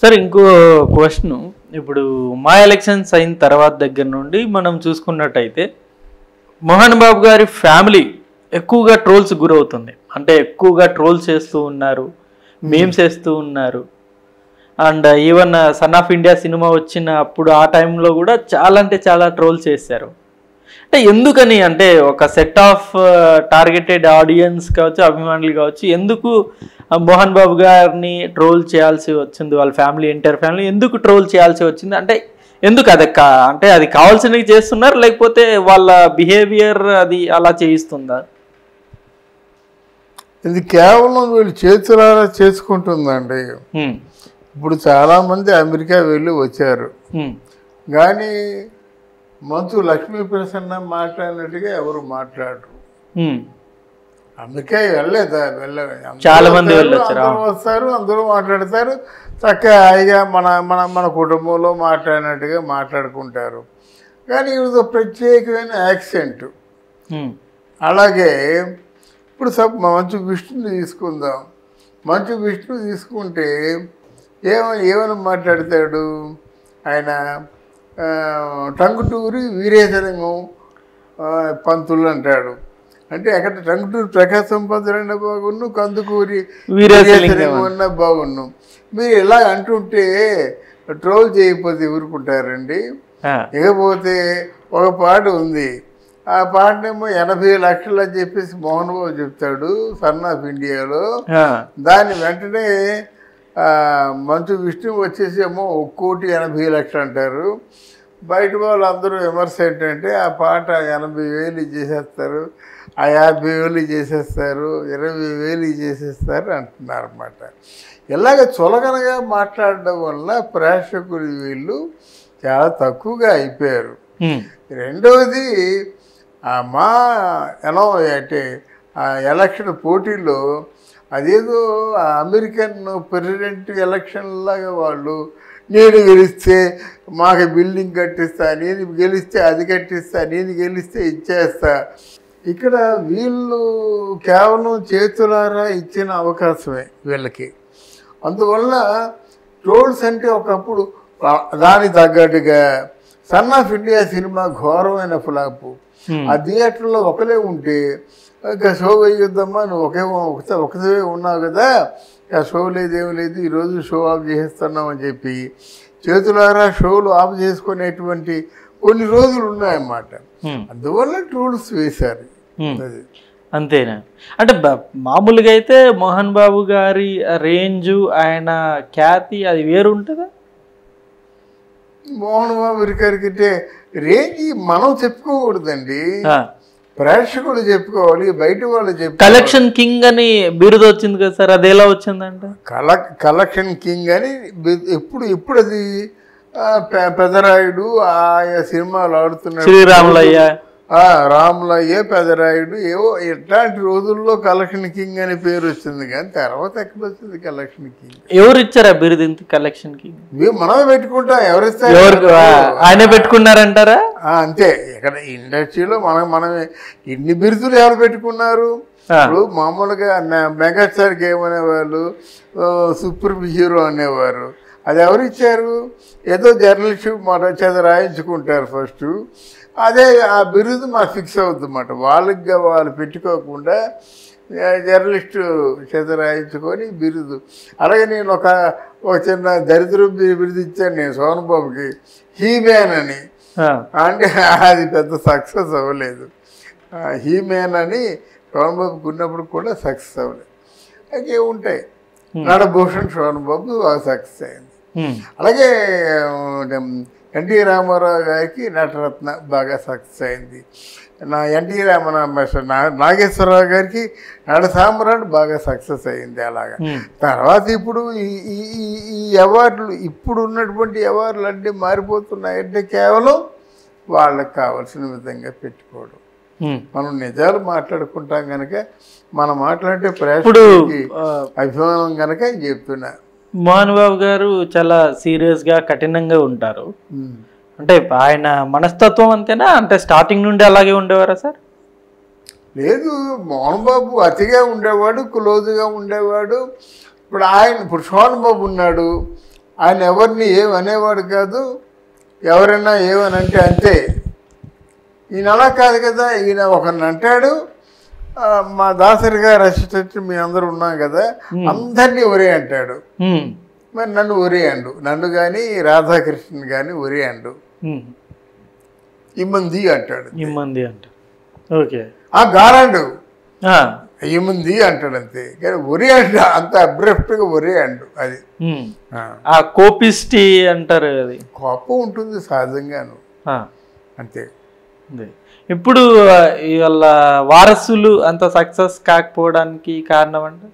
Sir ఇంకో question ఇప్పుడు మా ఎలక్షన్స్ అయిన తర్వాత దగ్గర నుండి మనం చూసుకున్నట్టయితే మోహన్ బాబు గారి ఫ్యామిలీ ఎక్కువగా ట్రోల్స్ గురవుతుంది అంటే ఎక్కువగా ట్రోల్స్ చేస్తూ ఉన్నారు మేమ్స్ వేస్తూ ఉన్నారు and even son of India cinema వచ్చిన అప్పుడు ఆ టైంలో కూడా చాలా అంటే చాలా ట్రోల్స్ చేశారు అంటే ఎందుకని అంటే ఒక సెట్ ఆఫ్ టార్గెటెడ్ ఆడియన్స్ కావచ్చు అభిమానులు కావచ్చు ఎందుకు ఆ మోహన్ బాబు గారిని ట్రోల్ చేయాల్సి వచ్చింది వాళ్ళ ఫ్యామిలీ ఎంటర్ ఫ్యామిలీ ఎందుకు ట్రోల్ చేయాల్సి వచ్చింది అంటే ఎందుకు అది కా- అంటే అది కావాల్సినవి చేస్తున్నారు లేకపోతే వాళ్ళ బిహేవియర్ అది అలా చేయిస్తుందా ఇది కేవలం వీళ్ళు చేతులారా చేసుకుంటుందండి హ్మ్. ఇప్పుడు చాలామంది అమెరికా వెళ్ళి వచ్చారు హ్మ్. కానీ మంచు లక్ష్మీ ప్రసన్న మాట్లాడినట్టుగా ఎవరు మాట్లాడరు హ్మ్. అమెరికా వెళ్ళలేదా వెళ్ళ అందరూ చాలా మంది వస్తారు, వెళ్ళొచ్చారు. అందరూ వస్తారు అందరూ మాట్లాడతారు చక్కగా హాయిగా మన మన మన కుటుంబంలో మాట్లాడినట్టుగా మాట్లాడుకుంటారు కానీ ఇది ఒక ప్రత్యేకమైన యాక్సెంట్ హ్మ్. అలాగే ఇప్పుడు సబ్ మంచు విష్ణుని తీసుకుందాం మంచు విష్ణు తీసుకుంటే ఏమని ఏమని మాట్లాడతాడు ఆయన ఆ, టంగుటూరి వీరేశలింగం ఆ, పంతులు అంటాడు అంటే అక్కడ టంగుటూరి ప్రకాశం పంతులు అన్న బాగున్ను కందుకూరి వీరేశలింగం వీరేశలింగం అన్న బాగున్ను మీరు ఇలా అంటుంటే ట్రోల్ చేయకపోతే ఊరుకుంటారండి ఆ. ఇకపోతే ఒక పాట ఉంది ఆ పాటనేమో ఎనభై లక్షలు అని చెప్పేసి మోహన్ బాబు చెప్తాడు సన్ ఆఫ్ ఇండియాలో ఆ. దాన్ని వెంటనే ఆ, మంచు విష్ణు వచ్చేసి ఏమో ఒక కోటి ఎనభై లక్షలు అంటారు బయట వాళ్ళు అందరూ విమర్శ ఏంటంటే ఆ పాట ఎనభై వేలు చేసేస్తారు ఆ యాభై వేలు చేసేస్తారు ఇరవై వేలు చేసేస్తారు అంటున్నారు అనమాట ఇలాగ చులకనగా మాట్లాడడం వల్ల ప్రేక్షకులు వీళ్ళు చాలా తక్కువగా అయిపోయారు హ్మ్. రెండవది ఆ మా ఎలా అంటే ఆ ఎలక్షన్ పోటీలో అదేదో ఆ అమెరికన్ ప్రెసిడెంట్ ఎలక్షన్ లాగా వాళ్ళు నేను గెలిస్తే మాకు బిల్డింగ్ కట్టిస్తా నేను గెలిస్తే అది కట్టిస్తా నేను గెలిస్తే ఇచ్చేస్తా ఇక్కడ వీళ్ళు కేవలం చేతులారా ఇచ్చిన అవకాశమే వీళ్ళకి అందువల్ల ట్రోల్స్ అంటే ఒకప్పుడు ఆ- దానికి తగ్గట్టుగా సన్ ఆఫ్ ఇండియా సినిమా ఘోరమైన ఫ్లాపు హ్మ్. ఆ థియేటర్లో ఒకలే ఉంటే ఇంకా షో వేయొద్దమ్మా నువ్వు ఒకే ఒకటే ఒకటే ఉన్నావు కదా ఆ షో లేదు ఏమి లేదు ఈరోజు షో ఆఫ్ చేసేస్తున్నాం అని చెప్పి చేతులారా షోలు ఆఫ్ చేసుకునేటువంటి కొన్ని రోజులు ఉన్నాయన్నమాట హ్మ్. అందువల్ల ట్రోల్స్ వేశారు హ్మ్. అది అంతేనా అంటే బ- మామూలుగా అయితే మోహన్ బాబు గారి రేంజు ఆయన ఖ్యాతి అది వేరు ఉంటుందా మోహన్ బాబు గారికి రేంజ్ మనం చెప్పుకోకూడదండి ఆ. ప్రేక్షకులు చెప్పుకోవాలి బయట వాళ్ళు చెప్పుకోవాలి కలెక్షన్ కింగ్ అని బిరుదు వచ్చింది కదా సార్ అది ఎలా వచ్చిందంట కల కలెక్షన్ కింగ్ అని బి- ఎప్పుడు ఎప్పుడు అది ఆ, పె- పెదరాయుడు ఆయా సినిమాలు ఆడుతున్నాడు శ్రీరాములయ్య ఆ, రాములయ్య పెదరాయుడు ఏవో ఇట్లాంటి రోజుల్లో కలెక్షన్ కింగ్ అనే పేరు వచ్చింది కానీ తర్వాత ఎక్కడ వచ్చింది కలెక్షన్ కింగ్ ఎవరు ఇచ్చారు ఆ బిరుదు ఇంత కలెక్షన్ కింగ్ ఇవి మనమే పెట్టుకుంటాం ఎవరిస్తారు ఎవరు ఆయనే పెట్టుకున్నారంటారా ఆ, అంతే ఇక్కడ ఇండస్ట్రీలో మనం మనమే ఇన్ని బిరుదులు ఎవరు పెట్టుకున్నారు ఆ. ఇప్పుడు మామూలుగా మె- మెగాస్టార్ గేమ్ అనేవాళ్ళు ఆ, సూపర్ హీరో అనేవారు అది ఎవరు ఇచ్చారు ఏదో జర్నలిస్ట్ మాట చేత రాయించుకుంటారు ఫస్ట్ అదే ఆ బిరుదు మాకు ఫిక్స్ అవుతుంది అన్నమాట వాళ్ళకి వాళ్ళు పెట్టుకోకుండా ఆ, జర్నలిస్టు చేత రాయించుకొని బిరుదు అలాగే నేను ఒక ఒక చిన్న దరిద్రం బిరుదు ఇచ్చాను నేను సోన్ బాబుకి హీ మ్యాన్ అని ఆ. అంటే అది పెద్ద సక్సెస్ అవ్వలేదు హీ మ్యాన్ అని శోభన్ బాబుకి ఉన్నప్పుడు కూడా సక్సెస్ అవ్వలేదు అయితే ఉంటాయి నడభూషణ్ శోభన్ బాబు బాగా సక్సెస్ అయింది హ్మ్. అలాగే ఎన్టీ రామారావు గారికి నటరత్న బాగా సక్సెస్ అయింది నా ఎన్టీ రామన నాగేశ్వరరావు గారికి నడ సామ్రాట్ బాగా సక్సెస్ అయింది అలాగా హ్మ్. తర్వాత ఇప్పుడు ఈ ఈ ఈ- ఈ అవార్డులు ఇప్పుడు ఉన్నటువంటి అవార్డులు అన్నీ మారిపోతున్నాయంటే కేవలం వాళ్ళకి కావాల్సిన విధంగా పెట్టుకోవడం హ్మ్. మనం నిజాలు మాట్లాడుకుంటాం కనుక మనం మాట్లాడే ఇప్పుడు ప్రేక్షకులకి ఆ, అభిమానం కనుక చెప్తున్నా మోహన్ బాబు గారు చాలా సీరియస్ గా కఠినంగా ఉంటారు ఉమ్. అంటే ఆయన మనస్తత్వం అంతేనా అంటే స్టార్టింగ్ నుండి అలాగే ఉండేవారా సార్ లేదు మోహన్ బాబు అతిగా ఉండేవాడు క్లోజ్గా ఉండేవాడు ఇప్పుడు ఆయన ఇప్పుడు సోహన్ బాబు ఉన్నాడు ఆయన ఎవరిని ఏమనేవాడు కాదు ఎవరైనా ఏమని అంటే అంతే ఈయన అలా కాదు కదా ఈయన ఒకరిని అంటాడు ఆ, మా దాసరి గారు అసిస్టెంట్ మీ అందరూ ఉన్నాం కదా అందరినీ ఒరే అంటాడు ఉమ్, మరి నన్ను ఒరే అండు నన్ను కానీ రాధాకృష్ణన్ కానీ ఒరే అండు ఉమ్. ఇమ్మంది అంటాడు ఇమ్మంది అంట ఓకే ఆ గారండు ఆ, ఏముంది అంటాడు అంతే కానీ ఒరే అంట అంత అబ్రప్ట్గా ఒరే అండు అది ఉమ్. ఆ. ఆ కోపిస్టి అంటారు అది కోపం ఉంటుంది సహజంగాను ఆ, అంతే ఉంది. ఇప్పుడు ఆ, ఇవాళ వారసులు అంత సక్సెస్ కాకపోవడానికి కారణం అంటే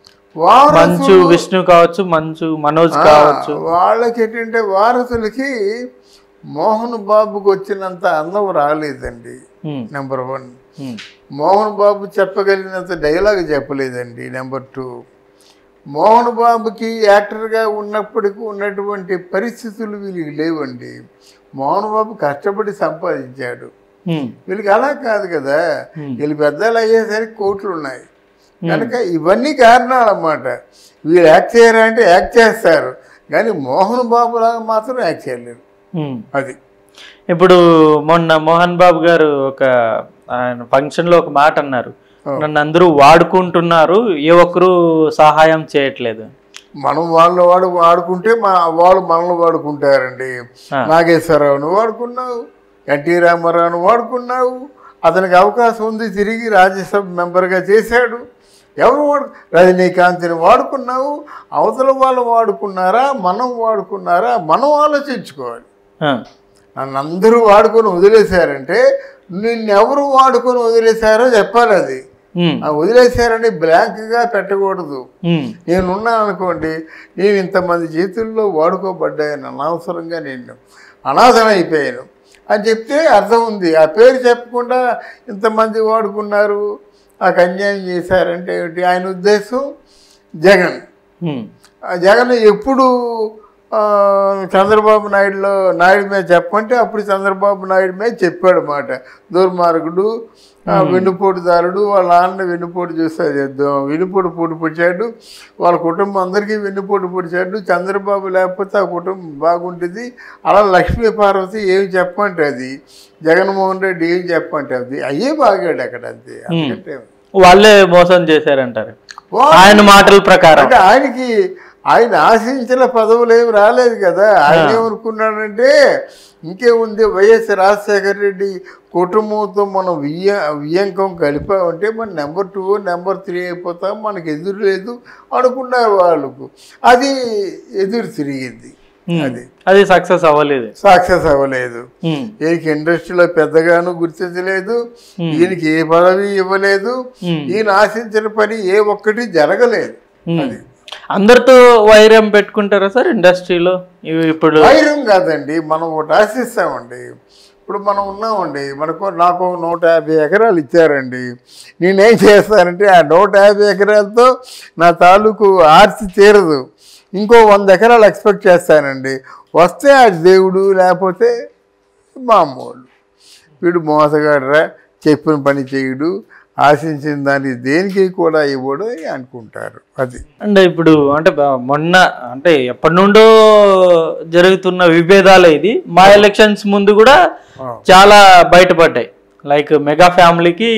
మంచు వారసులు విష్ణు కావచ్చు మంచు మనోజ్ ఆ, కావచ్చు వాళ్ళకి ఏంటంటే వారసులకి మోహన్ బాబుకి వచ్చినంత అందం రాలేదండి ఉమ్, నెంబర్ వన్ ఉమ్, మోహన్ బాబు చెప్పగలిగినంత డైలాగ్ చెప్పలేదండి నెంబర్ టూ మోహన్ బాబుకి యాక్టర్గా ఉన్నప్పటికీ ఉన్నటువంటి పరిస్థితులు వీళ్ళకి లేవండి మోహన్ బాబు కష్టపడి సంపాదించాడు ఉమ్, వీళ్ళకి అలా కాదు కదా Hmm. వీళ్ళు పెద్దలు అయ్యేసరికి కోట్లు ఉన్నాయి కనుక ఇవన్నీ కారణాలు అన్నమాట వీళ్ళు యాక్ట్ చేయరా అంటే యాక్ట్ చేస్తారు కానీ మోహన్ బాబు లాగా మాత్రం యాక్ట్ చేయలేరు ఉమ్. అది ఇప్పుడు మొన్న మోహన్ బాబు గారు ఒక ఆయన ఫంక్షన్ లో ఒక మాట అన్నారు నన్ను అందరూ వాడుకుంటున్నారు ఏ ఒక్కరు సహాయం చేయట్లేదు మనం వాళ్ళు వాడు వాడుకుంటే మా వాళ్ళు మనల్ని వాడుకుంటారండి ఆ. నాగేశ్వరరావును వాడుకున్నావు ఎన్టీ రామారావును వాడుకున్నావు అతనికి అవకాశం ఉంది తిరిగి రాజ్యసభ మెంబర్గా చేశాడు ఎవరు వాడు రజనీకాంత్ని వాడుకున్నావు అవతల వాళ్ళు వాడుకున్నారా మనం వాడుకున్నారా మనం ఆలోచించుకోవాలి ఆ, నన్ను అందరూ వాడుకొని వదిలేశారంటే నిన్నెవరు వాడుకొని వదిలేశారో చెప్పాలి అది ఉమ్, ఆ వదిలేశారని బ్లాంక్గా పెట్టకూడదు ఉమ్, నేనున్నాను అనుకోండి నేను ఇంతమంది చేతుల్లో వాడుకోబడ్డాను అనవసరంగా నేను అనాథన అయిపోయాను అని చెప్తే అర్థం ఉంది ఆ పేరు చెప్పకుండా ఇంతమంది వాడుకున్నారు నాకు అన్యాయం చేశారంటే ఏమిటి ఆయన ఉద్దేశం జగన్ ఉమ్, ఆ జగన్ ఎప్పుడు ఆ, చంద్రబాబు నాయుడులో నాయుడు మీద చెప్పంటే అప్పుడు చంద్రబాబు నాయుడు మీద చెప్పాడు మాట దుర్మార్గుడు ఆ, వెన్నుపోటుదారుడు వాళ్ళ నాన్న వెన్నుపోటు చూస్తే వెన్నుపోటు పోటు పొడిచాడు వాళ్ళ కుటుంబం అందరికీ వెన్నుపోటు పొడిచాడు చంద్రబాబు లేకపోతే ఆ కుటుంబం బాగుంటుంది అలా లక్ష్మీ పార్వతి ఏమి చెప్పమంటే అది జగన్మోహన్ రెడ్డి ఏం చెప్పమంటే అది అయ్యే బాగాడు అక్కడ అంతే అందుకంటే వాళ్ళే మోసం చేశారంటారు వా- ఆయన మాటల ప్రకారం అంటే ఆయనకి ఆయన ఆశించిన పదవులు ఏమి రాలేదు కదా ఆయన ఏమనుకున్నాడంటే ఇంకేముంది వైఎస్ రాజశేఖర రెడ్డి కుటుంబంతో మనం వియ్య వియ్యంకం కలిపామంటే మన నెంబర్ టూ నెంబర్ త్రీ అయిపోతాం మనకి ఎదురు లేదు అనుకున్నారు వాళ్ళకు అది ఎదురు తిరిగింది ఉమ్, అది అది సక్సెస్ అవ్వలేదు సక్సెస్ అవ్వలేదు ఉమ్, ఈయనకి ఇండస్ట్రీలో పెద్దగాను గుర్తించలేదు ఈయనకి ఏ పదవి ఇవ్వలేదు ఉమ్, ఈయన ఆశించిన పని ఏ ఒక్కటి జరగలేదు ఉమ్. అది అందరితో వైరం పెట్టుకుంటారా సార్ ఇండస్ట్రీలో ఇవి ఇప్పుడు వైరం కాదండి మనం ఒకటి ఆశిస్తామండి ఇప్పుడు మనం ఉన్నామండి మనకు నాకు ఒక నూట యాభై ఎకరాలు ఇచ్చారండి నేనేం చేస్తానంటే ఆ నూట యాభై ఎకరాలతో నా తాలూకు ఆర్చి తీరదు ఇంకో వంద ఎకరాలు ఎక్స్పెక్ట్ చేస్తానండి వస్తే ఆ దేవుడు లేకపోతే మామూలు వీడు మోసగాడరా చెప్పిన పని చేయుడు ఆశించిన దాన్ని దేనికి కూడా ఇవ్వడు అని అనుకుంటారు అది అంటే ఇప్పుడు అంటే బ- మొన్న అంటే ఎప్పటి నుండో జరుగుతున్న విభేదాలే ఇది మా ఎలక్షన్స్ ముందు కూడా చాలా బయటపడ్డాయి లైక్ మెగా ఫ్యామిలీకి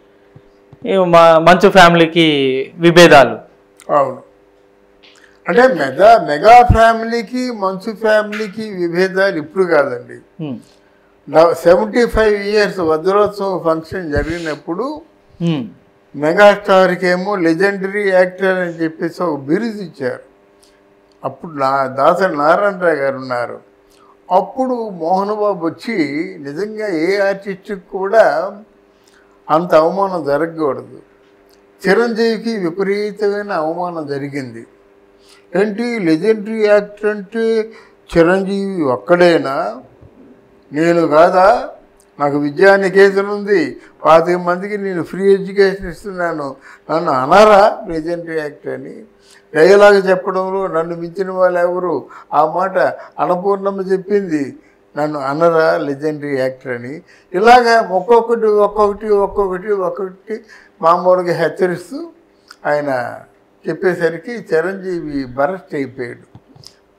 ఈ మా మంచు ఫ్యామిలీకి విభేదాలు అవును అంటే మెగా మెగా ఫ్యామిలీకి మంచు ఫ్యామిలీకి విభేదాలు ఇప్పుడు కాదండి ఉమ్, సెవెంటీ ఫైవ్ ఇయర్స్ వజ్రోత్సవ ఫంక్షన్ జరిగినప్పుడు ఉమ్, మెగాస్టార్కి ఏమో లెజెండరీ యాక్టర్ అని చెప్పేసి ఒక బిరుదు ఇచ్చారు అప్పుడు నా దాసరి నారాయణరావు గారు ఉన్నారు అప్పుడు మోహన్ బాబు వచ్చి నిజంగా ఏ ఆర్టిస్ట్కి కూడా అంత అవమానం జరగకూడదు చిరంజీవికి విపరీతమైన అవమానం జరిగింది ఏంటి లెజెండరీ యాక్టర్ అంటే చిరంజీవి ఒక్కడేనా నేను కాదా నాకు విద్యా నికేతన్ ఉంది పాతిక మందికి నేను ఫ్రీ ఎడ్యుకేషన్ ఇస్తున్నాను నన్ను అనరా లెజెండరీ యాక్టర్ అని డైలాగ్ చెప్పడంలో నన్ను మించిన వాళ్ళు ఎవరు ఆ మాట అన్నపూర్ణమ్మ చెప్పింది నన్ను అనరా లెజెండరీ యాక్టర్ అని ఇలాగా ఒక్కొక్కటి ఒక్కొక్కటి ఒక్కొక్కటి ఒక్కొక్కటి మామూలుగా హెచ్చరిస్తూ ఆయన చెప్పేసరికి చిరంజీవి బరస్ట్ అయిపోయాడు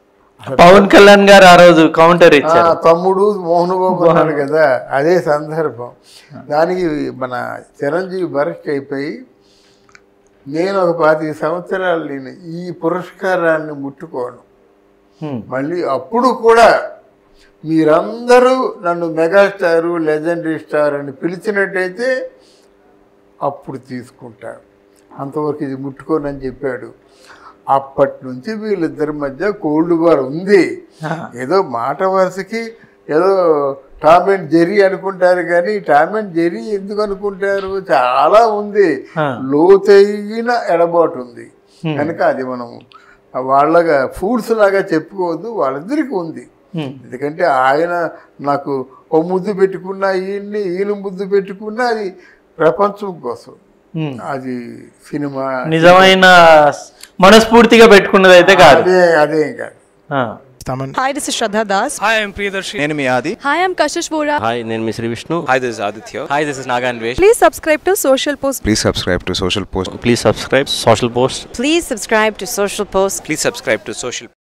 పవన్ కళ్యాణ్ గారు ఆ రోజు కౌంటర్ ఆ, ఇచ్చారు తమ్ముడు మోహన్ బాబు అన్నాడు కదా అదే సందర్భం దానికి మన చిరంజీవి బరెస్ట్ అయిపోయి నేను ఒక పాతిక సంవత్సరాలు నేను ఈ పురస్కారాన్ని ముట్టుకోను హ్మ్. మళ్ళీ అప్పుడు కూడా మీరందరూ నన్ను మెగాస్టారు లెజెండరీ స్టార్ అని పిలిచినట్టయితే అప్పుడు తీసుకుంటాను అంతవరకు ఇది ముట్టుకోనని చెప్పాడు అప్పటి నుంచి వీళ్ళిద్దరి మధ్య కోల్డ్ వార్ ఉంది ఏదో మాట వరుసకి ఏదో టామ్ అండ్ జెర్రీ అనుకుంటారు కానీ టామ్ అండ్ జెర్రీ ఎందుకు అనుకుంటారు చాలా ఉంది ఆ. లోతైన ఎడబాటు ఉంది Hmm. కనుక అది మనం వాళ్ళగా ఫూడ్స్ లాగా చెప్పుకోవద్దు వాళ్ళిద్దరికి ఉంది హ్మ్. ఎందుకంటే ఆయన నాకు ఓ ముద్దు పెట్టుకున్నా ఈయన్ని ఈయన ముద్దు పెట్టుకున్నా అది ప్రపంచం కోసం హ్మ్. అది సినిమా నిజమైన మనస్ఫూర్తిగా పెట్టుకున్నది అయితే కాదు అదే అదే కాదు ఆ. Hi, this is Shraddha Das. Hi, I'm Priyadarshi. నేను మీ ఆది Hi, I'm Kashish Vora. Hi నేను మీ Sri Vishnu Hi, this is Aditya. Hi, this is Naga Anvesh. Please subscribe to Social Post. Please subscribe to social post please subscribe social post Please subscribe to Social Post. Please subscribe to Social